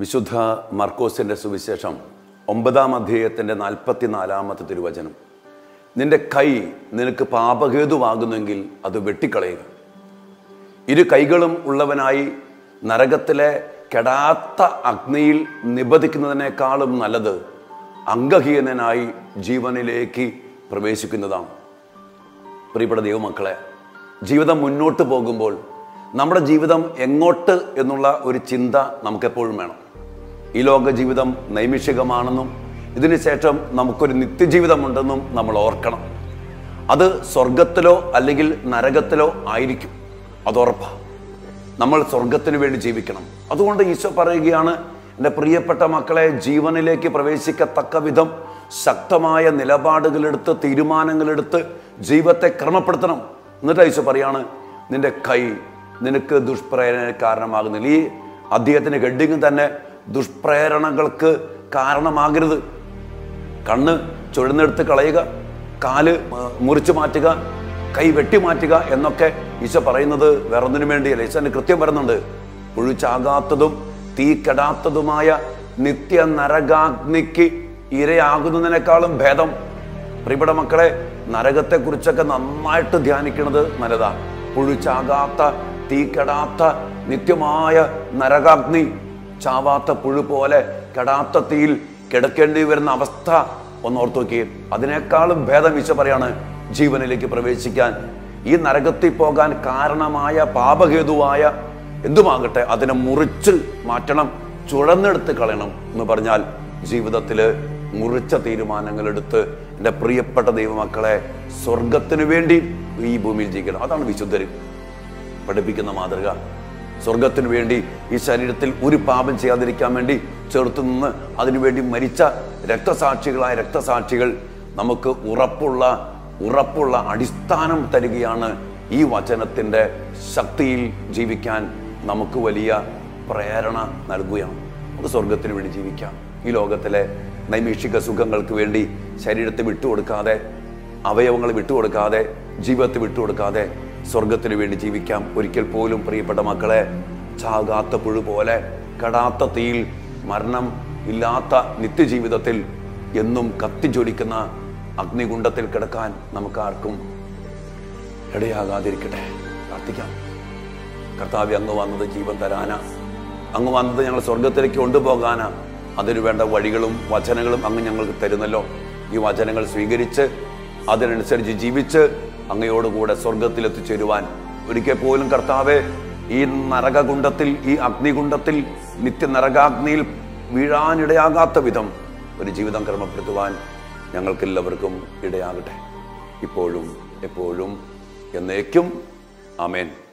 വിശുദ്ധ മർക്കോസിൻ്റെ സുവിശേഷം ഒമ്പതാം അധ്യായത്തിൻ്റെ നാൽപ്പത്തിനാലാമത്തെ തിരുവചനം നിന്റെ കൈ നിനക്ക് പാപഹേതുവാകുന്നെങ്കിൽ അത് വെട്ടിക്കളയുക ഇരു കൈകളും ഉള്ളവനായി നരകത്തിലെ കെടാത്ത അഗ്നിയിൽ നിബദിക്കുന്നതിനേക്കാളും നല്ലത് അംഗഹീനനായി ജീവനിലേക്ക് പ്രവേശിക്കുന്നതാണ് പ്രിയപ്പെട്ട ദൈവമക്കളെ ജീവിതം മുന്നോട്ട് പോകുമ്പോൾ നമ്മുടെ ജീവിതം എങ്ങോട്ട് എന്നുള്ള ഒരു ചിന്ത നമുക്കെപ്പോഴും വേണം ഈ ലോക ജീവിതം നൈമിഷികമാണെന്നും ഇതിനുശേഷം നമുക്കൊരു നിത്യജീവിതമുണ്ടെന്നും നമ്മൾ ഓർക്കണം അത് സ്വർഗത്തിലോ അല്ലെങ്കിൽ നരകത്തിലോ ആയിരിക്കും അതുറപ്പാണ് നമ്മൾ സ്വർഗത്തിന് വേണ്ടി ജീവിക്കണം അതുകൊണ്ട് ഈശോ പറയുകയാണ് എൻ്റെ പ്രിയപ്പെട്ട മക്കളെ ജീവനിലേക്ക് പ്രവേശിക്കത്തക്ക വിധം ശക്തമായ നിലപാടുകളെടുത്ത് തീരുമാനങ്ങളെടുത്ത് ജീവിതത്തെ ക്രമപ്പെടുത്തണം എന്നിട്ട് ഈശോ പറയാണ് നിന്റെ കൈ നിനക്ക് ദുഷ്പ്രേരണ കാരണമാകുന്നില്ല ഈ അദ്ദേഹത്തിൻ്റെ ഹെഡിങ് തന്നെ ദുഷ്പ്രേരണകൾക്ക് കാരണമാകരുത് കണ്ണ് ചുഴന്നെടുത്ത് കളയുക കാല് മ- മുറിച്ചു മാറ്റുക കൈ വെട്ടി മാറ്റുക എന്നൊക്കെ ഈശോ പറയുന്നത് വേറൊന്നിനു വേണ്ടിയല്ല ഈശോന് കൃത്യം പറയുന്നുണ്ട് പുഴുച്ചാകാത്തതും തീ കെടാത്തതുമായ നിത്യ നരകാഗ്നിക്ക് ഇരയാകുന്നതിനേക്കാളും ഭേദം പ്രിയപ്പെട്ട മക്കളെ നരകത്തെക്കുറിച്ചൊക്കെ നന്നായിട്ട് ധ്യാനിക്കുന്നത് നല്ലതാ പുഴുച്ചാകാത്ത തീ കെടാത്ത നിത്യമായ നരകാഗ്നി ചാവാത്ത പുഴു പോലെ കെടാത്ത തീയിൽ കിടക്കേണ്ടി വരുന്ന അവസ്ഥ ഒന്ന് ഓർത്തു നോക്കിയേ അതിനേക്കാളും ഭേദം ഈശോ പറയാണ് ജീവനിലേക്ക് പ്രവേശിക്കാൻ ഈ നരകത്തിൽ പോകാൻ കാരണമായ പാപഹേതുവായ എന്തുമാകട്ടെ അതിനെ മുറിച്ച് മാറ്റണം ചുഴന്നെടുത്ത് കളയണം എന്ന് പറഞ്ഞാൽ ജീവിതത്തിൽ മുറിച്ച തീരുമാനങ്ങൾ എടുത്ത് എൻ്റെ പ്രിയപ്പെട്ട ദൈവമക്കളെ സ്വർഗത്തിന് വേണ്ടി ഈ ഭൂമിയിൽ ജീവിക്കണം അതാണ് വിശുദ്ധര് പഠിപ്പിക്കുന്ന മാതൃക സ്വർഗത്തിനു വേണ്ടി ഈ ശരീരത്തിൽ ഒരു പാപം ചെയ്യാതിരിക്കാൻ വേണ്ടി ചേർത്ത് നിന്ന് അതിനുവേണ്ടി മരിച്ച രക്തസാക്ഷികളായ രക്തസാക്ഷികൾ നമുക്ക് ഉറപ്പുള്ള ഉറപ്പുള്ള അടിസ്ഥാനം തരികയാണ് ഈ വചനത്തിൻ്റെ ശക്തിയിൽ ജീവിക്കാൻ നമുക്ക് വലിയ പ്രേരണ നൽകുകയാണ് നമുക്ക് സ്വർഗത്തിന് വേണ്ടി ജീവിക്കാം ഈ ലോകത്തിലെ നൈമിഷിക സുഖങ്ങൾക്ക് വേണ്ടി ശരീരത്തെ വിട്ടുകൊടുക്കാതെ അവയവങ്ങൾ വിട്ടുകൊടുക്കാതെ ജീവിതത്തെ വിട്ടുകൊടുക്കാതെ സ്വർഗത്തിന് വേണ്ടി ജീവിക്കാം ഒരിക്കൽ പോലും പ്രിയപ്പെട്ട മക്കളെ ചാകാത്ത പുഴു പോലെ കടാത്ത തീയിൽ മരണം ഇല്ലാത്ത നിത്യജീവിതത്തിൽ എന്നും കത്തിജ്വലിക്കുന്ന അഗ്നികുണ്ഡത്തിൽ കിടക്കാൻ നമുക്ക് ആർക്കും ഇടയാകാതിരിക്കട്ടെ പ്രാർത്ഥിക്കാം കർത്താവ് അങ്ങ് വന്നത് ജീവൻ തരാനാ അങ്ങ് വന്നത് ഞങ്ങൾ സ്വർഗത്തിലേക്ക് കൊണ്ടുപോകാനാ അതിനു വേണ്ട വഴികളും വചനങ്ങളും അങ്ങ് ഞങ്ങൾക്ക് തരുന്നല്ലോ ഈ വചനങ്ങൾ സ്വീകരിച്ച് അതിനനുസരിച്ച് ജീവിച്ച് അങ്ങയോടുകൂടെ സ്വർഗത്തിൽ എത്തിച്ചേരുവാൻ ഒരിക്കൽ പോലും കർത്താവെ ഈ നരകകുണ്ടത്തിൽ ഈ അഗ്നികുണ്ടത്തിൽ നിത്യ നരകാഗ്നിയിൽ വീഴാനിടയാകാത്ത വിധം ഒരു ജീവിതം ക്രമപ്പെടുത്തുവാൻ ഞങ്ങൾക്കെല്ലാവർക്കും ഇടയാകട്ടെ ഇപ്പോഴും എപ്പോഴും എന്നേക്കും ആമേൻ